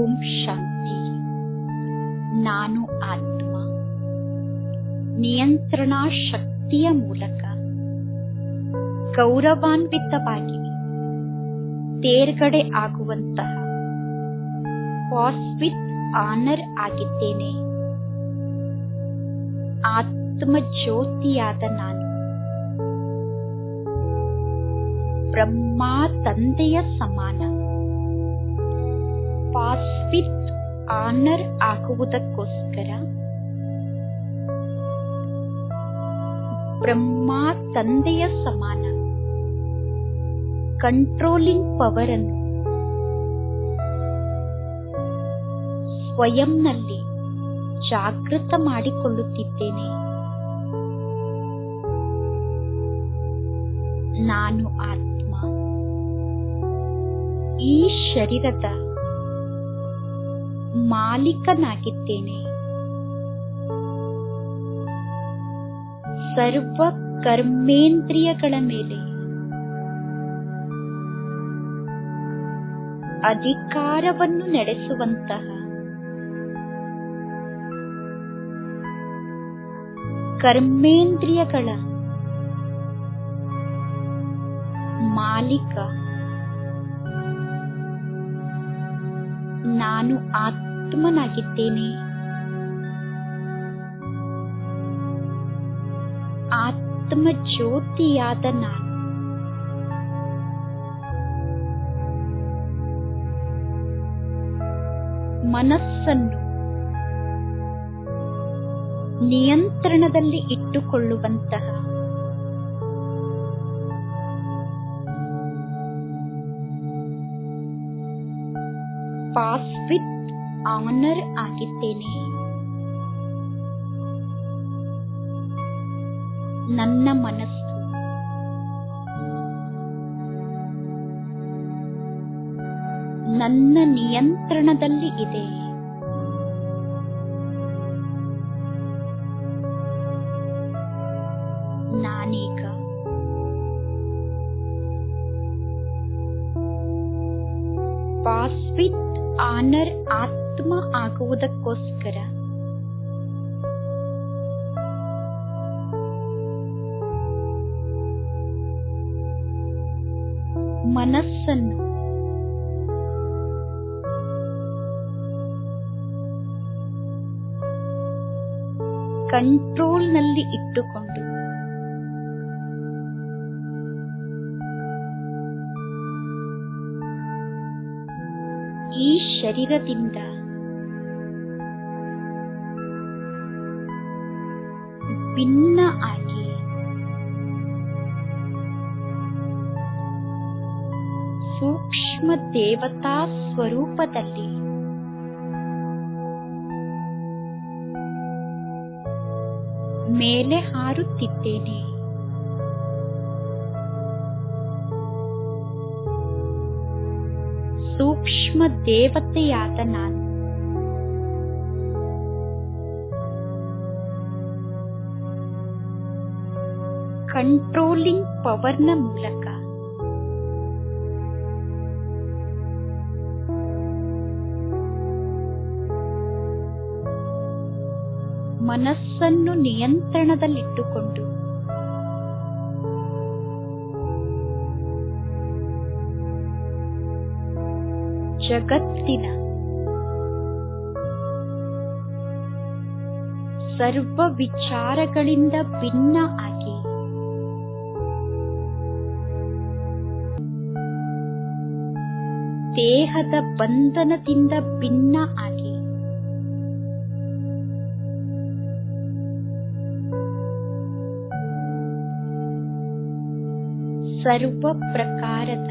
ಓಂ ಶಾಂತಿ ನಾನು ಆತ್ಮ ನಿಯಂತ್ರಣ ಶಕ್ತಿಯ ಮೂಲಕ ಗೌರವಾನ್ವಿತವಾಗಿ ತೇರ್ಗಡೆ ಆಗುವಂತಹ ಪಾಸ್ ವಿತ್ ಆನರ್ ಆಗಿದ್ದೇನೆ ಆತ್ಮ ಜ್ಯೋತಿಯಾದ ನಾನು ಬ್ರಹ್ಮ ತಂದೆಯ ಸಮಾನ ಪಾಸ್ ವಿತ್ ಆನರ್ ಆಗುವುದಕ್ಕೋಸ್ಕರ ಬ್ರಹ್ಮ ತಂದೆಯ ಸಮಾನ ಕಂಟ್ರೋಲಿಂಗ್ ಪವರ್ ಅನ್ನು ಸ್ವಯಂನಲ್ಲಿ ಜಾಗೃತ ಮಾಡಿಕೊಳ್ಳುತ್ತಿದ್ದೇನೆ ನಾನು ಆತ್ಮ ಈ ಶರೀರದ ಮಾಲೀಕನಾಗಿದ್ದೇನೆ ಸರ್ವ ಕರ್ಮೇಂದ್ರಿಯಗಳ ಮೇಲೆ ಅಧಿಕಾರವನ್ನು ನಡೆಸುವಂತಹ ಕರ್ಮೇಂದ್ರಿಯಗಳ ಮಾಲೀಕ ನಾನು ಆತ್ಮನಾಗಿದ್ದೇನೆ ಆತ್ಮ ಜ್ಯೋತಿಯಾದ ನಾನು ಮನಸ್ಸನ್ನು ನಿಯಂತ್ರಣದಲ್ಲಿ ಇಟ್ಟುಕೊಳ್ಳುವಂತಹ ಪಾಸ್ ವಿತ್ ಆನರ್ ಆಗಿದ್ದೇನೆ ನನ್ನ ಮನಸ್ಸು ನನ್ನ ನಿಯಂತ್ರಣದಲ್ಲಿ ಇದೆ ನಾನೀಗ ಪಾಸ್ ವಿತ್ ಆನರ್ ಆತ್ಮ ಆಗುವುದಕ್ಕೋಸ್ಕರ ಮನಸ್ಸನ್ನು ಕಂಟ್ರೋಲ್ನಲ್ಲಿ ಇಟ್ಟುಕೊಂಡು ಈ ಶರೀರದಿಂದ ಭಿನ್ನ ಆಗಿ ಸೂಕ್ಷ್ಮ ದೇವತಾ ಸ್ವರೂಪದಲ್ಲಿ ಮೇಲೆ ಹಾರುತ್ತಿದ್ದೇನೆ ಸೂಕ್ಷ್ಮ ದೇವತೆಯಾದ ನಾನು ಕಂಟ್ರೋಲಿಂಗ್ ಪವರ್ನ ಮೂಲಕ ಮನಸ್ಸನ್ನು ನಿಯಂತ್ರಣದಲ್ಲಿಟ್ಟುಕೊಂಡು ಜಗತ್ತಿನ ಸರ್ವ ವಿಚಾರಗಳಿಂದ ಭಿನ್ನ ಆಗಿ ದೇಹದ ಬಂಧನದಿಂದ ಭಿನ್ನ ಆಗಿ ಸರ್ವ ಪ್ರಕಾರದ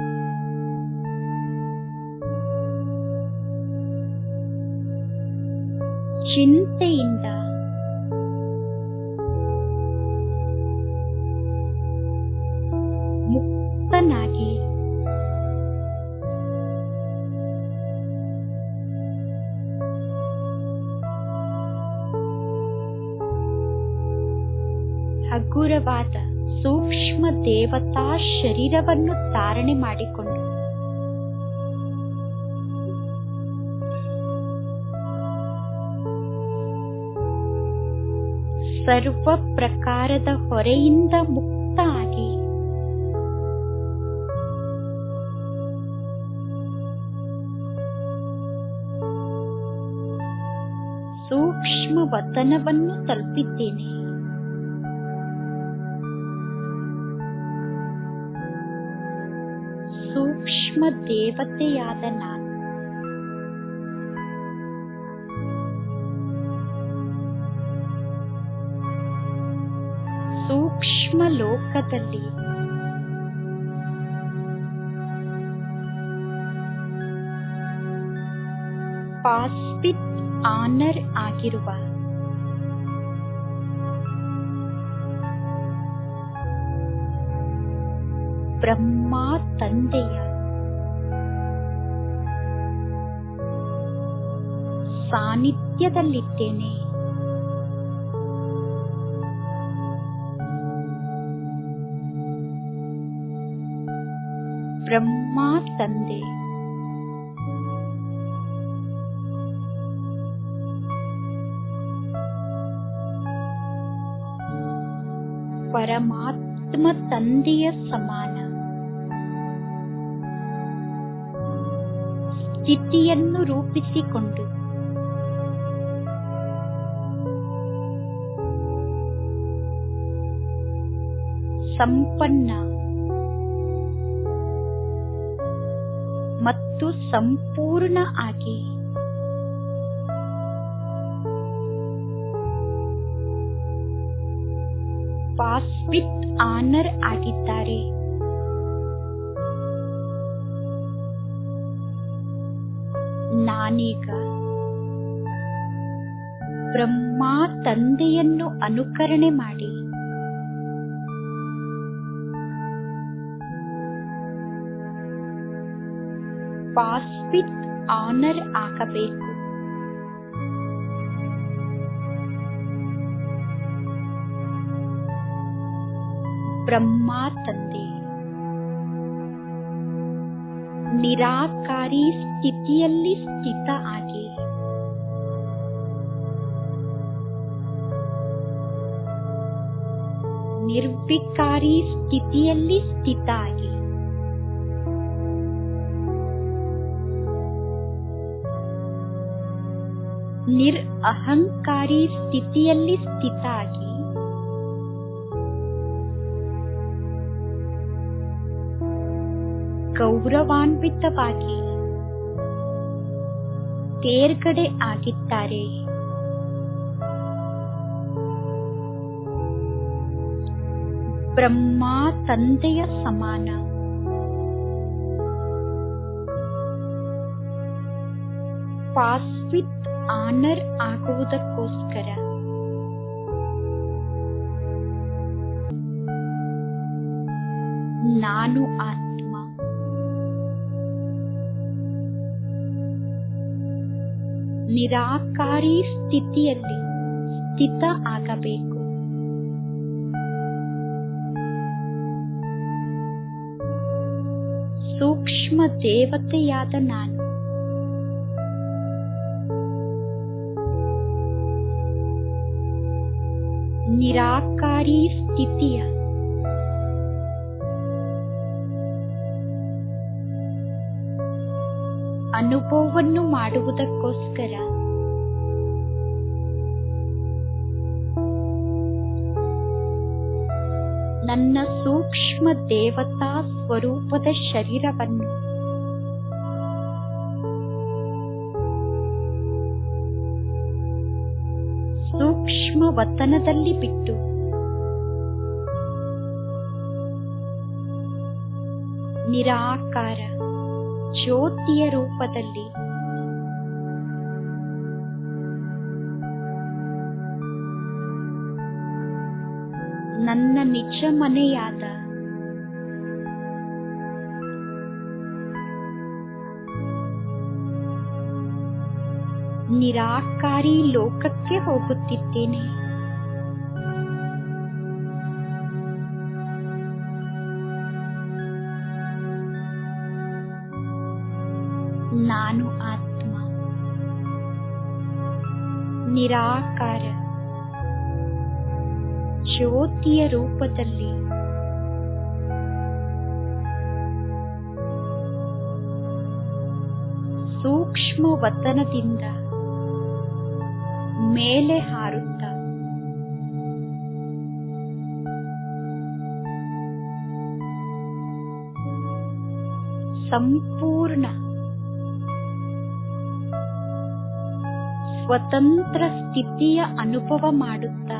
ಚಿಂತೆಯಿಂದ ಮುಕ್ತನಾಗಿ ಹಗುರವಾದ ಸೂಕ್ಷ್ಮ ದೇವತಾ ಶರೀರವನ್ನು ಧಾರಣೆ ಮಾಡಿಕೊಂಡು ಸರ್ವ ಪ್ರಕಾರದ ಹೊರೆಯಿಂದ ಮುಕ್ತ ಆಗಿ ಸೂಕ್ಷ್ಮ ವತನವನ್ನು ತಲುಪಿದ್ದೇನೆ ಸೂಕ್ಷ್ಮ ದೇವತೆಯಾದ ನಾನು ಸೂಕ್ಷ್ಮ ಲೋಕದಲ್ಲಿ ಪಾಸ್ಪಿಟ್ ಆನರ್ ಆಗಿರುವ ಬ್ರಹ್ಮ ತಂದೆಯ ಸಾನ್ನಿಧ್ಯದಲ್ಲಿದ್ದೇನೆ ಬ್ರಹ್ಮ ತಂದೆ ಪರಮಾತ್ಮ ತಂದೆಯ ಸಮಾನ ಸ್ಥಿತಿಯನ್ನು ರೂಪಿಸಿಕೊಂಡು ಸಂಪನ್ನ ಮತ್ತು ಸಂಪೂರ್ಣ ಆಗಿ ಪಾಸ್ಪಿಟ್ ಆನರ್ ಆಗಿದ್ದಾರೆ ನಾನೀಗ ಬ್ರಹ್ಮ ತಂದೆಯನ್ನು ಅನುಕರಣೆ ಮಾಡಿ ಪಾಸ್ಪಿಟ್ ಆನರ್ ಆಗಬೇಕು ಬ್ರಹ್ಮ ತಂದೆ ನಿರಾಕಾರಿ ಸ್ಥಿತಿಯಲ್ಲಿ ಸ್ಥಿತ ಆಗಿ ನಿರ್ವಿಕಾರಿ ಸ್ಥಿತಿಯಲ್ಲಿ ಸ್ಥಿತ ಆಗಿ ನಿರ್ ಅಹಂಕಾರಿ ಸ್ಥಿತಿಯಲ್ಲಿ ಸ್ಥಿತ ಆಗಿ ಗೌರವಾನ್ವಿತವಾಗಿ ತೇರ್ಗಡೆ ಆಗಿದ್ದಾರೆ ಬ್ರಹ್ಮ ತಂದೆಯ ಸಮಾನ ಪಾಸ್ವಿತ್ ಆನರ್ ಆಗುವುದಕ್ಕೋಸ್ಕರ ನಾನು ಆತ್ಮ ನಿರಾಕಾರಿ ಸ್ಥಿತಿಯಲ್ಲಿ ಸ್ಥಿತ ಆಗಬೇಕು ಸೂಕ್ಷ್ಮ ದೇವತೆಯಾದ ನಾನು ನಿರಾಕಾರಿ ಸ್ಥಿತಿಯ ಅನುಭವವನ್ನು ಮಾಡುವುದಕ್ಕೋಸ್ಕರ ನನ್ನ ಸೂಕ್ಷ್ಮ ದೇವತಾ ಸ್ವರೂಪದ ಶರೀರವನ್ನು ಸೂಕ್ಷ್ಮ ವತನದಲ್ಲಿ ಬಿಟ್ಟು ನಿರಾಕಾರ ಜ್ಯೋತಿಯ ರೂಪದಲ್ಲಿ ನನ್ನ ನಿಜ ಮನೆಯಾದ ನಿರಾಕಾರಿ ಲೋಕಕ್ಕೆ ಹೋಗುತ್ತಿದ್ದೇನೆ ನಾನು ಆತ್ಮ ನಿರಾಕಾರ ಜ್ಯೋತಿಯ ರೂಪದಲ್ಲಿ ಸೂಕ್ಷ್ಮ ವತನದಿಂದ ಮೇಲೆ ಹಾರುತ್ತ ಸಂಪೂರ್ಣ ಸ್ವತಂತ್ರ ಸ್ಥಿತಿಯ ಅನುಭವ ಮಾಡುತ್ತಾ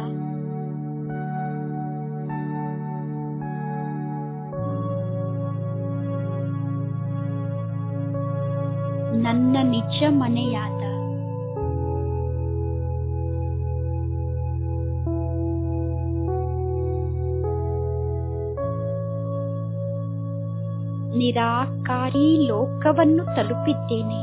ನನ್ನ ನಿಜ ಮನೆಯಾದ ನಿರಾಕಾರಿ ಲೋಕವನ್ನು ತಲುಪಿದ್ದೇನೆ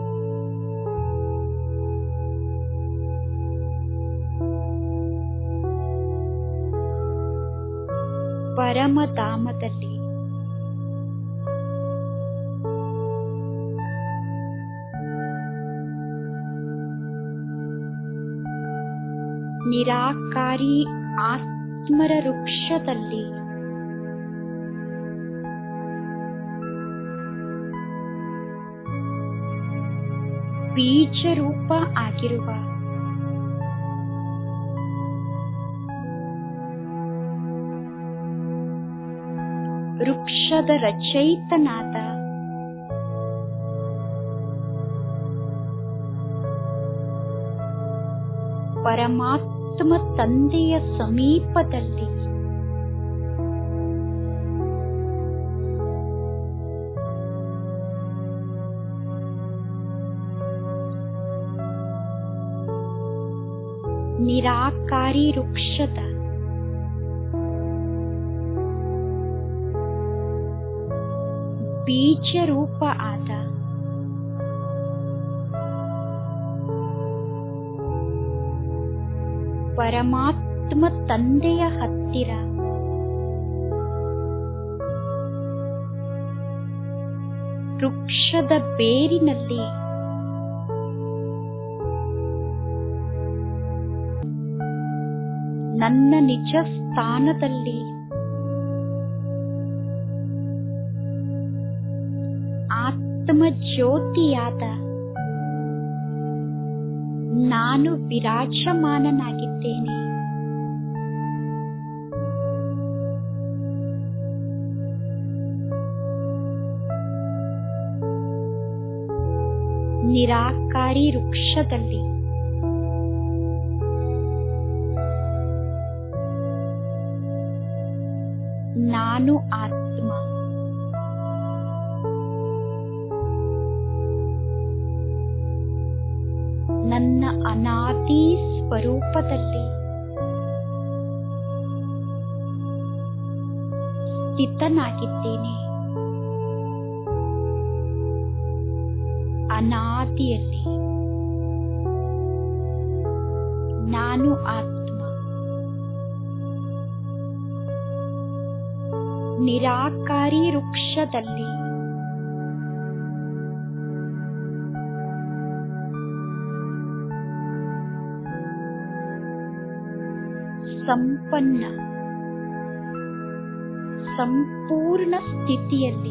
ಪರಮಧಾಮದಲ್ಲಿ ನಿರಾಕಾರಿ ಆತ್ಮರ ವೃಕ್ಷದಲ್ಲಿ ಬೀಜ ರೂಪ ಆಗಿರುವ ವೃಕ್ಷದ ರಚಯಿತನಾದ ಪರಮಾತ್ಮ ತಂದೆಯ ಸಮೀಪದಲ್ಲಿ ನಿರಾಕಾರಿ ವೃಕ್ಷದ ಬೀಜ ರೂಪ ಆದ ಪರಮಾತ್ಮ ತಂದೆಯ ಹತ್ತಿರ ವೃಕ್ಷದ ಬೇರಿನಲ್ಲಿ ನನ್ನ ನಿಜ ಸ್ಥಾನದಲ್ಲಿ ಆತ್ಮ ಜ್ಯೋತಿಯಾದ ನಾನು ವಿರಾಜಮಾನನಾಗಿದ್ದೇನೆ ನಿರಾಕಾರಿ ವೃಕ್ಷದಲ್ಲಿ ನಾನು ಆತ್ಮ ನನ್ನ ಅನಾದಿ ಸ್ವರೂಪದಲ್ಲಿ ಸ್ಥಿತನಾಗಿದ್ದೇನೆ ಅನಾದಿಯಲ್ಲಿ ನಾನು ಆತ್ಮ ನಿರಾಕಾರಿ ವೃಕ್ಷದಲ್ಲಿ ಸಂಪನ್ನ ಸಂಪೂರ್ಣ ಸ್ಥಿತಿಯಲ್ಲಿ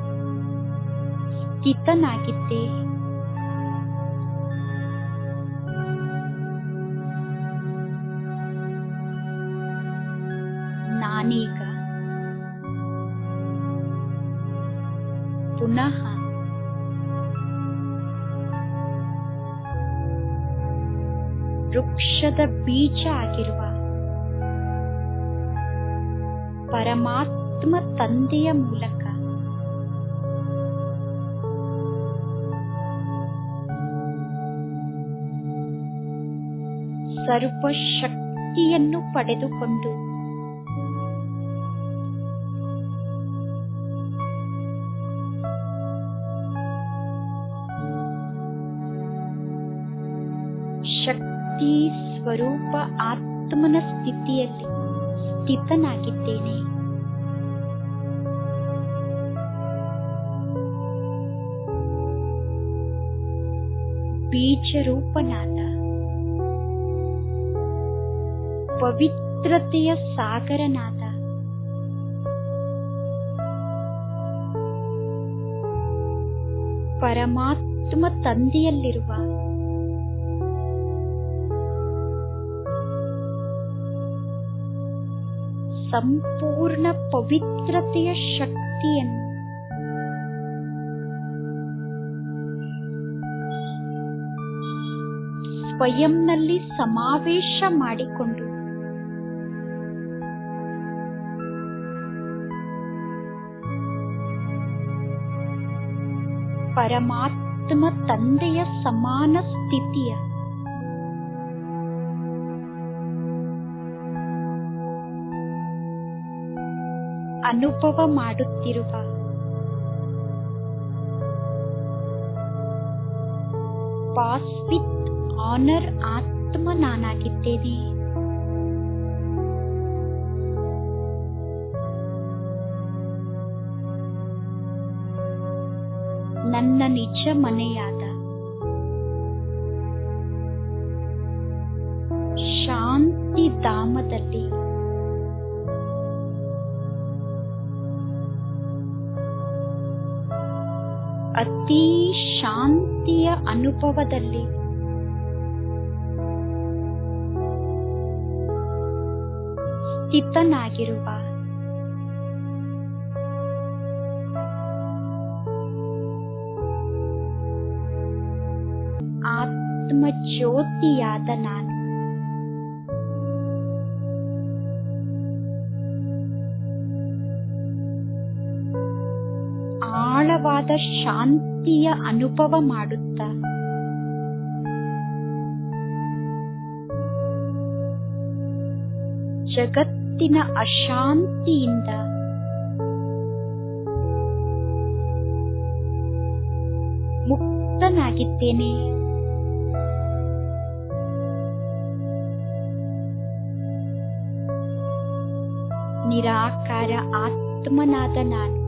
ಸ್ಥಿತನಾಗಿದ್ದೆ ನಾನೀಗ ಪುನಃ ವೃಕ್ಷದ ಬೀಜ ಆಗಿರುವ ಪರಮಾತ್ಮ ತಂದೆಯ ಮೂಲಕ ಸರ್ವಶಕ್ತಿಯನ್ನು ಪಡೆದುಕೊಂಡು ಶಕ್ತಿ ಸ್ವರೂಪ ಆತ್ಮನ ಸ್ಥಿತಿಯಲ್ಲಿ ಸ್ಥಿತನಾಗಿದ್ದೇನೆ ಬೀಜರೂಪನಾದ ಪವಿತ್ರ ಪವಿತ್ರತೆಯ ಸಾಗರನಾದ ಪರಮಾತ್ಮ ತಂದೆಯಲ್ಲಿರುವ ಸಂಪೂರ್ಣ ಪವಿತ್ರತೆಯ ಶಕ್ತಿಯನ್ನು ಸ್ವಯಂನಲ್ಲಿ ಸಮಾವೇಶ ಮಾಡಿಕೊಂಡು ಪರಮಾತ್ಮ ತಂದೆಯ ಸಮಾನ ಸ್ಥಿತಿಯ ಅನುಭವ ಮಾಡುತ್ತಿರುವ ಪಾಸ್ ವಿತ್ ಆನರ್ ಆತ್ಮ ನಾನಾಗಿದ್ದೇನೆ ನನ್ನ ನಿಜ ಮನೆಯಾದ ಶಾಂತಿ ಧಾಮದಲ್ಲಿ ಅತಿ ಶಾಂತಿಯ ಅನುಭವದಲ್ಲಿ ಸ್ಥಿತನಾಗಿರುವ ಆತ್ಮ ಜ್ಯೋತಿಯಾದ ನಾನು ಆಳವಾದ ಶಾಂತಿಯ ಅನುಭವ ಮಾಡುತ್ತಾ ಜಗತ್ತಿನ ಅಶಾಂತಿಯಿಂದ ಮುಕ್ತನಾಗಿದ್ದೇನೆ ನಿರಾಕಾರ ಆತ್ಮನಾದ ನಾನು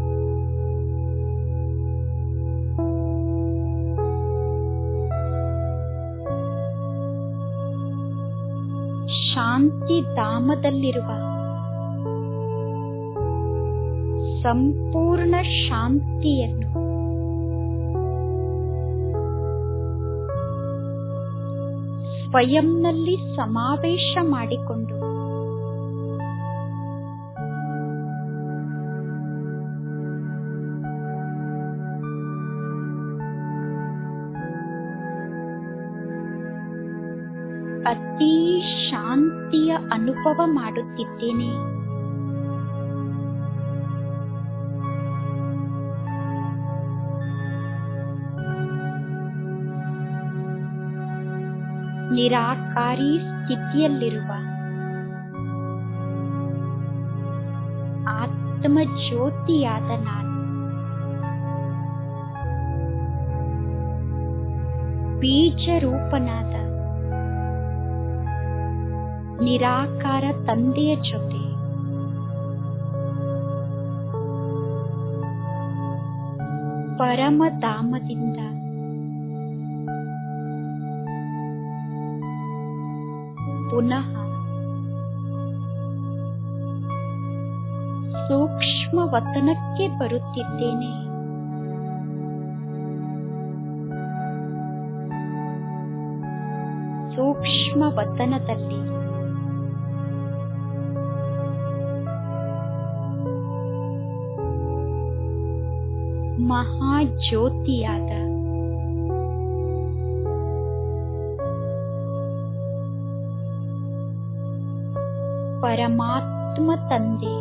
ಶಾಂತಿ ಧಾಮದಲ್ಲಿರುವ ಸಂಪೂರ್ಣ ಶಾಂತಿಯನ್ನು ಸ್ವಯಂನಲ್ಲಿ ಸಮಾವೇಶ ಮಾಡಿಕೊಂಡು ಅತಿ ಶಾಂತಿಯ ಅನುಭವ ಮಾಡುತ್ತಿದ್ದೇನೆ ನಿರಾಕಾರಿ ಸ್ಥಿತಿಯಲ್ಲಿರುವ ಆತ್ಮ ಜ್ಯೋತಿಯಾದ ನಾನು ಬೀಜ ರೂಪನಾದ ನಿರಾಕಾರ ತಂದೆಯ ಜೊತೆ ಪರಮಧಾಮದಿಂದ ಪುನಃ ಸೂಕ್ಷ್ಮ ವತನಕ್ಕೆ ಬರುತ್ತಿದ್ದೇನೆ ಸೂಕ್ಷ್ಮ ವತನದಲ್ಲಿ ಮಹಾಜ್ಯೋತಿಯಾದ ಪರಮಾತ್ಮ ತಂದೆ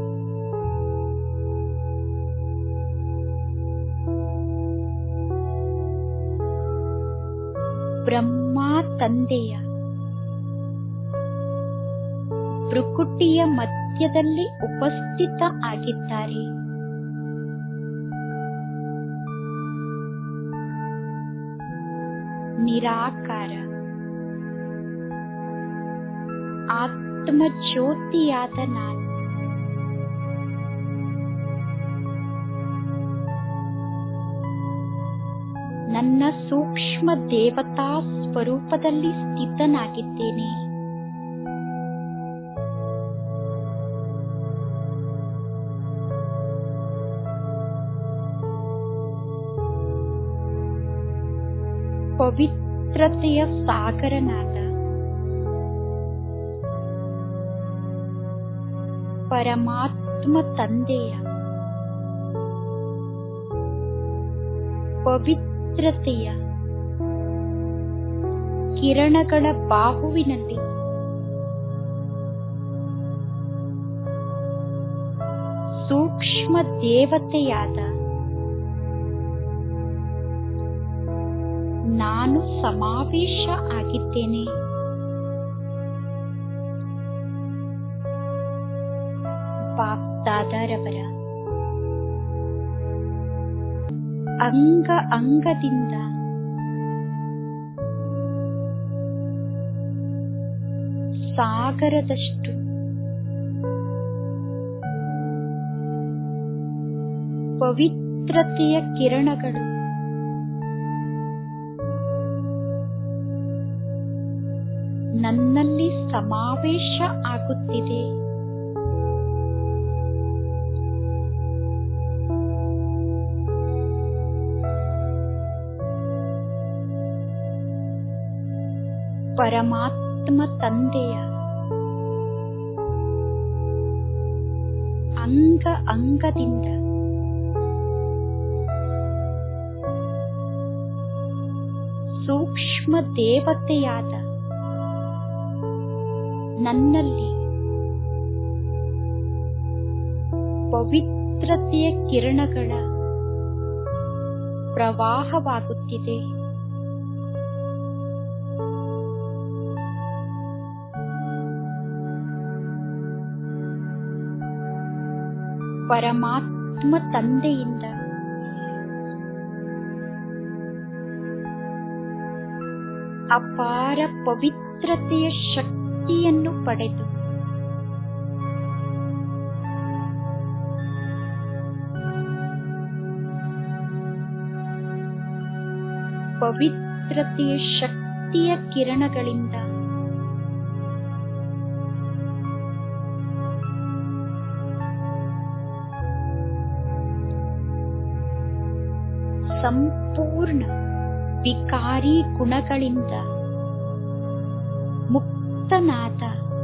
ಬ್ರಹ್ಮ ತಂದೆಯ ಭೃಕುಟಿಯ ಮಧ್ಯದಲ್ಲಿ ಉಪಸ್ಥಿತ ಆಗಿದ್ದಾರೆ ನಿರಾಕಾರ ಆತ್ಮ ಜ್ಯೋತಿಯಾದ ನಾನು ನನ್ನ ಸೂಕ್ಷ್ಮ ದೇವತಾ ಸ್ವರೂಪದಲ್ಲಿ ಸ್ಥಿತನಾಗಿದ್ದೇನೆ ಪವಿತ್ರತೆಯ ಸಾಗರನಾದ ಪರಮಾತ್ಮ ತಂದೆಯ ಪವಿತ್ರತೆಯ ಕಿರಣಗಳ ಬಾಹುವಿನಲ್ಲಿ ಸೂಕ್ಷ್ಮ ದೇವತೆಯಾದ ನಾನು ಸಮಾವೇಶ ಆಗಿದ್ದೇನೆ ಬಾಪ್ದಾದರವರ ಅಂಗ ಅಂಗದಿಂದ ಸಾಗರದಷ್ಟು ಪವಿತ್ರತೆಯ ಕಿರಣಗಳು ನನ್ನಲ್ಲಿ ಸಮಾವೇಶ ಆಗುತ್ತಿದೆ ಪರಮಾತ್ಮ ತಂದೆಯ ಅಂಗ ಅಂಗದಿಂದ ಸೂಕ್ಷ್ಮ ದೇವತೆಯಾದ ನನ್ನಲ್ಲಿ ಪವಿತ್ರತೆಯ ಕಿರಣಗಳ ಪ್ರವಾಹವಾಗುತ್ತಿದೆ ಪರಮಾತ್ಮ ತಂದೆಯಿಂದ ಅಪಾರ ಪವಿತ್ರತೆಯ ಶಕ್ತಿಯನ್ನು ಪಡೆದು ಪವಿತ್ರತೆಯ ಶಕ್ತಿಯ ಕಿರಣಗಳಿಂದ ಸಂಪೂರ್ಣ ವಿಕಾರಿ ಗುಣಗಳಿಂದ ಮುಕ್ತನಾದ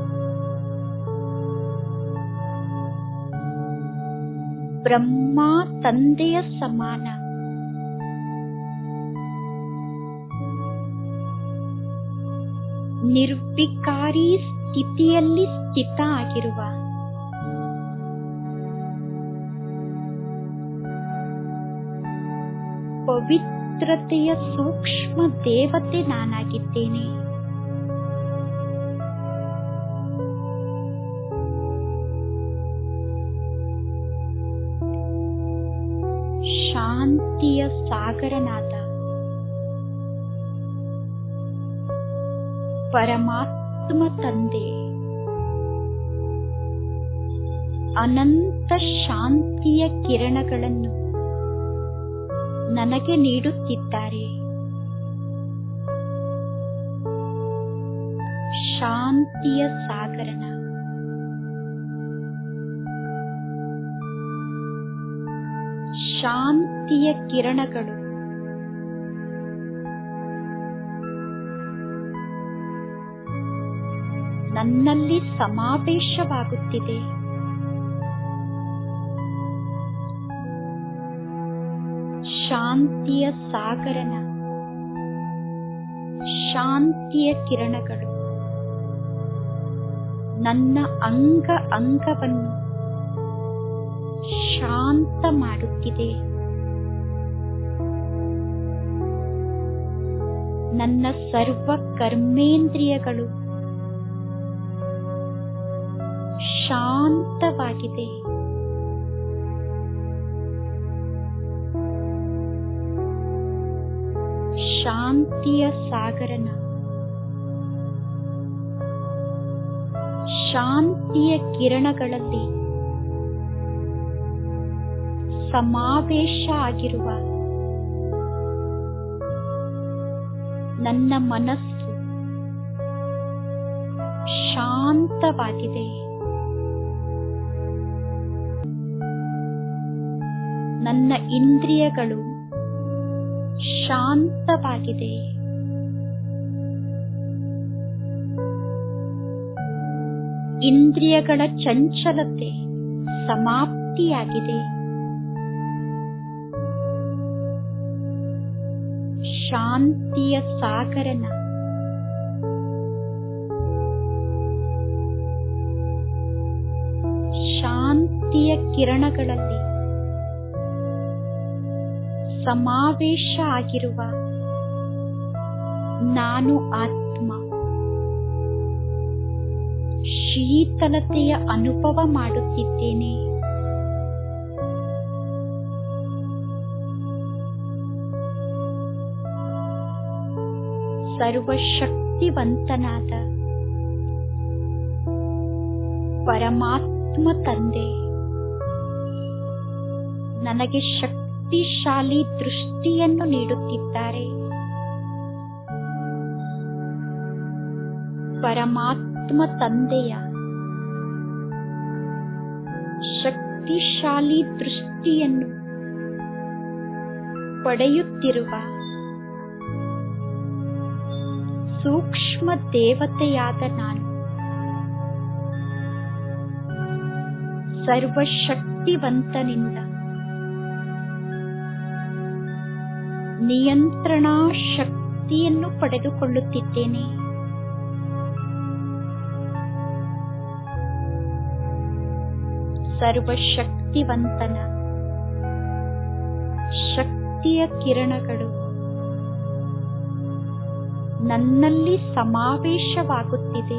ಬ್ರಹ್ಮ ತಂದೆಯ ಸಮಾನ ನಿರ್ವಿಕಾರಿ ಸ್ಥಿತಿಯಲ್ಲಿ ಸ್ಥಿತ ಆಗಿರುವ ಪವಿತ್ರತೆಯ ಸೂಕ್ಷ್ಮ ದೇವತೆ ನಾನಾಗಿದ್ದೇನೆ ಶಾಂತಿಯ ಸಾಗರನಾದ ಪರಮಾತ್ಮ ತಂದೆ ಅನಂತ ಶಾಂತಿಯ ಕಿರಣಗಳನ್ನು ನನಗೆ ನೀಡುತ್ತಿದ್ದಾರೆ ಶಾಂತಿಯ ಸಾಗರನ ಶಾಂತಿಯ ಕಿರಣಗಳು ನನ್ನಲ್ಲಿ ಸಮಾವೇಶವಾಗುತ್ತಿದೆ ಶಾಂತಿಯ ಸಾಗರನ ಶಾಂತಿಯ ಕಿರಣಗಳು ನನ್ನ ಅಂಗ ಅಂಗವನ್ನು ಶಾಂತ ಮಾಡುತ್ತಿದೆ ನನ್ನ ಸರ್ವ ಕರ್ಮೇಂದ್ರಿಯಗಳು ಶಾಂತವಾಗಿದೆ ಶಾಂತಿಯ ಸಾಗರನ ಶಾಂತಿಯ ಕಿರಣಗಳಲ್ಲಿ ಸಮಾವೇಶ ಆಗಿರುವ ನನ್ನ ಮನಸ್ಸು ಶಾಂತವಾಗಿದೆ ನನ್ನ ಇಂದ್ರಿಯಗಳು ಶಾಂತವಾಗಿದೆ ಇಂದ್ರಿಯಗಳ ಚಂಚಲತೆ ಸಮಾಪ್ತಿಯಾಗಿದೆ ಶಾಂತಿಯ ಸಾಗರನ ಶಾಂತಿಯ ಕಿರಣಗಳಲ್ಲಿ ಸಮಾವೇಶ ಆಗಿರುವ ನಾನು ಆತ್ಮ ಶೀತಲತೆಯ ಅನುಭವ ಮಾಡುತ್ತಿದ್ದೇನೆ ಸರ್ವಶಕ್ತಿವಂತನಾದ ಪರಮಾತ್ಮ ತಂದೆ ನನಗೆ ಶಕ್ತಿಶಾಲಿ ದೃಷ್ಟಿಯನ್ನು ನೀಡುತ್ತಿದ್ದಾರೆ ಪರಮಾತ್ಮ ತಂದೆಯ ಶಕ್ತಿಶಾಲಿ ದೃಷ್ಟಿಯನ್ನು ಪಡೆಯುತ್ತಿರುವ ಸೂಕ್ಷ್ಮ ದೇವತೆಯಾದ ನಾನು ಸರ್ವಶಕ್ತಿವಂತನಿಂದ ನಿಯಂತ್ರಣಾ ಶಕ್ತಿಯನ್ನು ಪಡೆದುಕೊಳ್ಳುತ್ತಿದ್ದೇನೆ ಸರ್ವಶಕ್ತಿವಂತನ ಶಕ್ತಿಯ ಕಿರಣಗಳು ನನ್ನಲ್ಲಿ ಸಮಾವೇಶವಾಗುತ್ತಿದೆ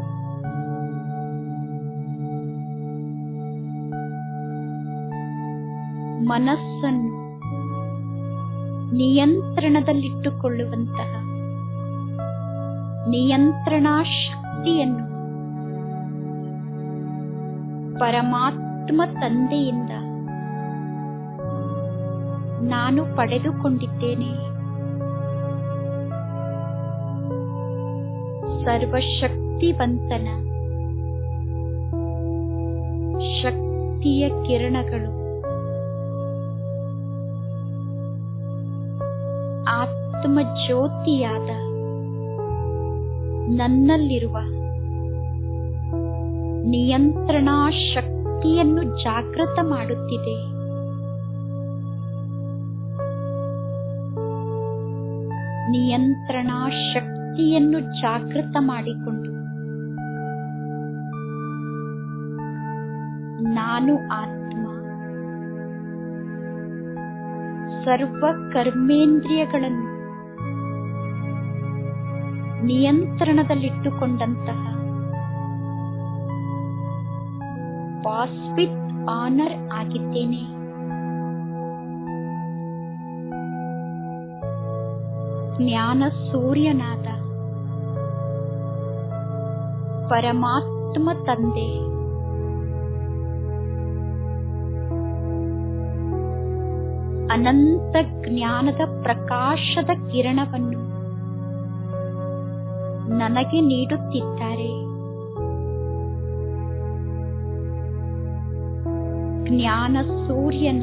ಮನಸ್ಸನ್ನು ನಿಯಂತ್ರಣದಲ್ಲಿಟ್ಟುಕೊಳ್ಳುವಂತಹ ನಿಯಂತ್ರಣಾ ಶಕ್ತಿಯನ್ನು ಪರಮಾತ್ಮ ತಂದೆಯಿಂದ ನಾನು ಪಡೆದುಕೊಂಡಿದ್ದೇನೆ ಸರ್ವಶಕ್ತಿವಂತನ ಶಕ್ತಿಯ ಕಿರಣಗಳು ಆತ್ಮ ಜ್ಯೋತಿಯಾದ ನನ್ನಲ್ಲಿರುವ ನಿಯಂತ್ರಣಾ ಶಕ್ತಿಯನ್ನು ಜಾಗೃತ ಮಾಡುತ್ತಿದೆ ನಿಯಂತ್ರಣಾ ಶಕ್ತಿಯನ್ನು ಜಾಗೃತ ಮಾಡಿಕೊಂಡು ನಾನು ಆತ್ಮ ಸರ್ವ ಕರ್ಮೇಂದ್ರಿಯಗಳನ್ನು ನಿಯಂತ್ರಣದಲ್ಲಿಟ್ಟುಕೊಂಡಂತಹ ಪಾಸ್ವಿತ್ ಆನರ್ ಆಗಿದ್ದೇನೆ ಜ್ಞಾನ ಸೂರ್ಯನಾದ ಪರಮಾತ್ಮ ತಂದೆ ಅನಂತ ಜ್ಞಾನದ ಪ್ರಕಾಶದ ಕಿರಣವನ್ನು ನನಗೆ ನೀಡುತ್ತಿದ್ದಾರೆ ಜ್ಞಾನ ಸೂರ್ಯನ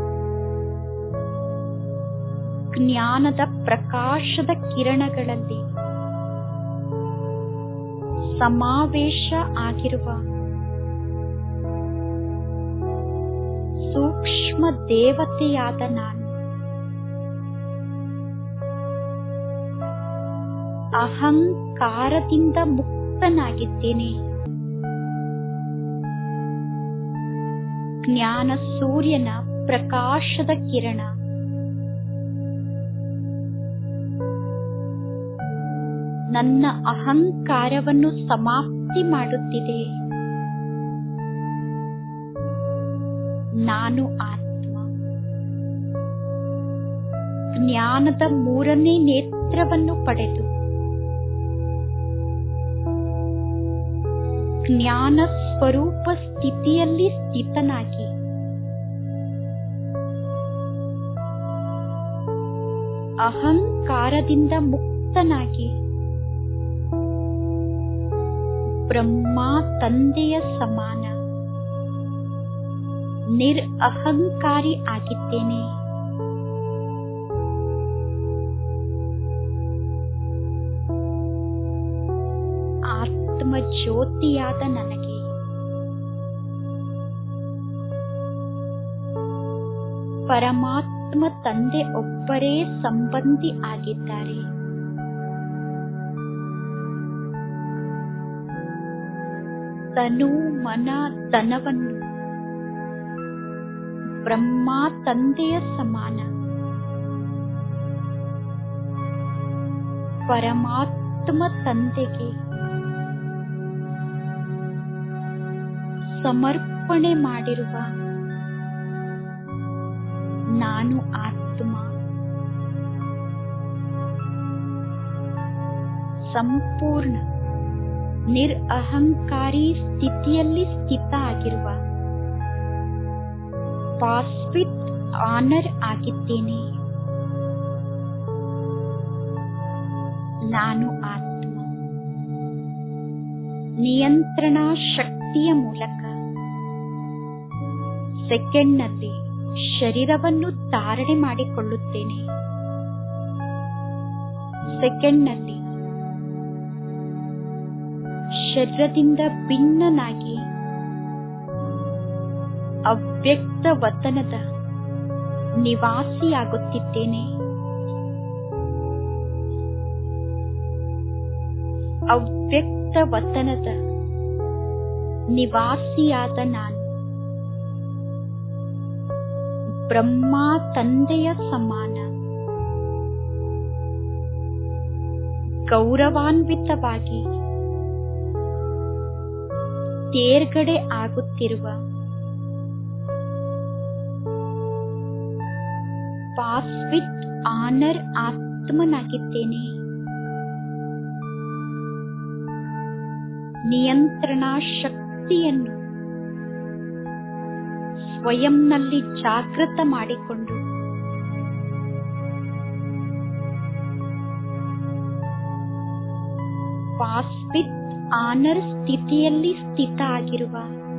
ಜ್ಞಾನದ ಪ್ರಕಾಶದ ಕಿರಣಗಳಲ್ಲಿ ಸಮಾವೇಶ ಆಗಿರುವ ಸೂಕ್ಷ್ಮ ದೇವತೆಯಾದ ನಾನು ಅಹಂಕಾರದಿಂದ ಮುಕ್ತನಾಗಿದ್ದೇನೆ ಜ್ಞಾನ ಸೂರ್ಯನ ಪ್ರಕಾಶದ ಕಿರಣ ನನ್ನ ಅಹಂಕಾರವನ್ನು ಸಮಾಪ್ತಿ ಮಾಡುತ್ತಿದೆ ನಾನು ಆತ್ಮ ಜ್ಞಾನದ ಮೂರನೇ ನೇತ್ರವನ್ನು ಪಡೆದು ಜ್ಞಾನ ಸ್ವರೂಪ ಸ್ಥಿತಿಯಲ್ಲಿ ಸ್ಥಿತನಾಗಿ ಅಹಂಕಾರದಿಂದ ಮುಕ್ತನಾಗಿ ಬ್ರಹ್ಮ ತಂದೆಯ ಸಮಾನ ನಿರ್ ಅಹಂಕಾರಿ ಆಗಿದ್ದೇನೆ ಆತ್ಮ ಆತ್ಮ ಜ್ಯೋತಿಯಾದ ನನಗೆ ಪರಮಾತ್ಮ ತಂದೆ ಒಬ್ಬರೇ ಸಂಬಂಧಿ ಆಗಿದ್ದಾರೆ ತನು ಮನ ಧನವನ್ನು ಬ್ರಹ್ಮ ತಂದೆಯ ಸಮಾನ ಪರಮಾತ್ಮ ತಂದೆಗೆ ಸಮರ್ಪಣೆ ಮಾಡಿರುವ ನಾನು ಆತ್ಮ ಸಂಪೂರ್ಣ ನಿರಹಂಕಾರಿ ಸ್ಥಿತಿಯಲ್ಲಿ ಸ್ಥಿತ ಆಗಿರುವ ಪಾಸ್ವಿತ್ ಆನರ್ ಆಗಿದ್ದೇನೆ ನಾನು ಆತ್ಮ ನಿಯಂತ್ರಣ ಶಕ್ತಿಯ ಮೂಲಕ ಸೆಕೆಂಡ್ನಲ್ಲಿ ಶರೀರವನ್ನು ಧಾರಣೆ ಮಾಡಿಕೊಳ್ಳುತ್ತೇನೆ ಸೆಕೆಂಡ್ನಲ್ಲಿ ಶರೀರದಿಂದ ಭಿನ್ನನಾಗಿ ಅವ್ಯಕ್ತ ವತನದ ನಿವಾಸಿಯಾಗುತ್ತಿದ್ದೇನೆ ಅವ್ಯಕ್ತ ವತನದ ನಿವಾಸಿಯಾದ ನಾನು ಬ್ರಹ್ಮ ತಂದೆಯ ಸಮಾನ ಗೌರವಾನ್ವಿತವಾಗಿ ತೇರ್ಗಡೆ ಆಗುತ್ತಿರುವ ಪಾಸ್ವಿತ್ ಆನರ್ ಆತ್ಮನಾಗಿದ್ದೇನೆ ನಿಯಂತ್ರಣ ಶಕ್ತಿಯನ್ನು ಸ್ವಯಂನಲ್ಲಿ ಜಾಗೃತ ಮಾಡಿಕೊಂಡು ಪಾಸ್ವಿತ್ ಆನರ್ ಸ್ಥಿತಿಯಲ್ಲಿ ಸ್ಥಿತ ಆಗಿರುವ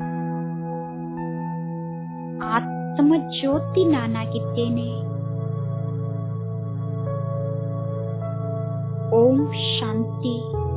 ಆತ್ಮ ಜ್ಯೋತಿ ನಾನಾಗಿದ್ದೇನೆ ಓಂ ಶಾಂತಿ